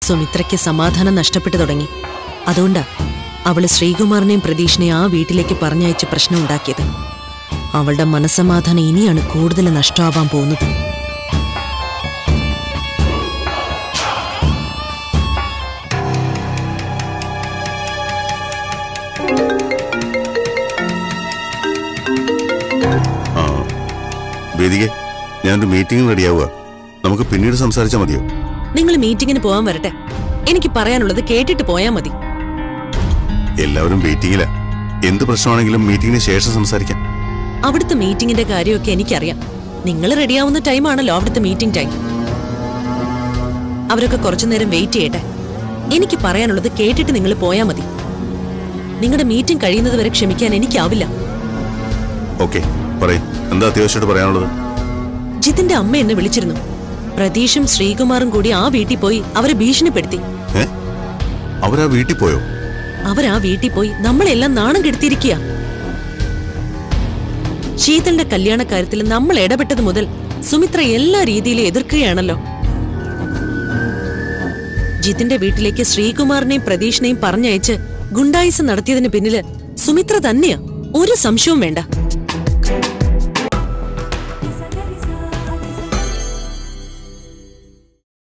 സുമിത്രയ്ക്ക് സമാധാനം നഷ്ടപ്പെട്ടു തുടങ്ങി അതുകൊണ്ടാ അവള് ശ്രീകുമാറിനെയും പ്രതീഷിനെയും ആ വീട്ടിലേക്ക് പറഞ്ഞയച്ച് പ്രശ്നം ഉണ്ടാക്കിയത് അവളുടെ മനസ്സമാധാനം ഇനിയാണ് കൂടുതൽ നഷ്ടമാവാൻ പോകുന്നത് ആ വേദികെ ഞാനൊരു മീറ്റിംഗ് റെഡിയാവുക നമുക്ക് പിന്നീട് സംസാരിച്ചാൽ മതിയോ നിങ്ങൾ മീറ്റിങ്ങിന് പോകാൻ വരട്ടെ എനിക്ക് പറയാനുള്ളത് കേട്ടിട്ട് പോയാൽ മതി എല്ലാവരും വെയിറ്റിംഗില എന്ത് പ്രശ്നമാണെങ്കിലും മീറ്റിംഗിന് ശേഷം സംസാരിക്കാം അവിടുത്തെ മീറ്റിംഗിന്റെ കാര്യമൊക്കെ എനിക്കറിയാം നിങ്ങൾ റെഡിയാവുന്ന ടൈമാണല്ലോ അവിടുത്തെ മീറ്റിംഗ് ടൈം അവരൊക്കെ കുറച്ചു നേരം വെയിറ്റ് ചെയ്യട്ടെ എനിക്ക് പറയാനുള്ളത് കേട്ടിട്ട് നിങ്ങൾ പോയാൽ മതി നിങ്ങളുടെ മീറ്റിംഗ് കഴിയുന്നത് വരെ ക്ഷമിക്കാൻ എനിക്കാവില്ല ഓക്കെ പറയും എന്താ അത്യാവശ്യമായിട്ട് പറയാനുള്ളത് ജിതിന്റെ അമ്മ എന്നെ വിളിച്ചിരുന്നു പ്രതീഷും ശ്രീകുമാറും കൂടി ആ വീട്ടിൽ പോയി അവരെ ഭീഷണിപ്പെടുത്തി ഏ അവരാ വീട്ടിൽ പോയോ അവരാ വീട്ടിൽ പോയി നമ്മളെല്ലാം നാണം കെടുത്തിയിരിക്കുക ശീതളിന്റെ കല്യാണക്കാര്യത്തിൽ നമ്മൾ ഇടപെട്ടത് മുതൽ സുമിത്ര എല്ലാ രീതിയിലും എതിർക്കുകയാണല്ലോ ജിതിന്റെ വീട്ടിലേക്ക് ശ്രീകുമാറിനെയും പ്രതീഷിനെയും പറഞ്ഞയച്ച് ഗുണ്ടായിസം നടത്തിയതിന് പിന്നില് സുമിത്ര തന്നെയാ ഒരു സംശയവും വേണ്ട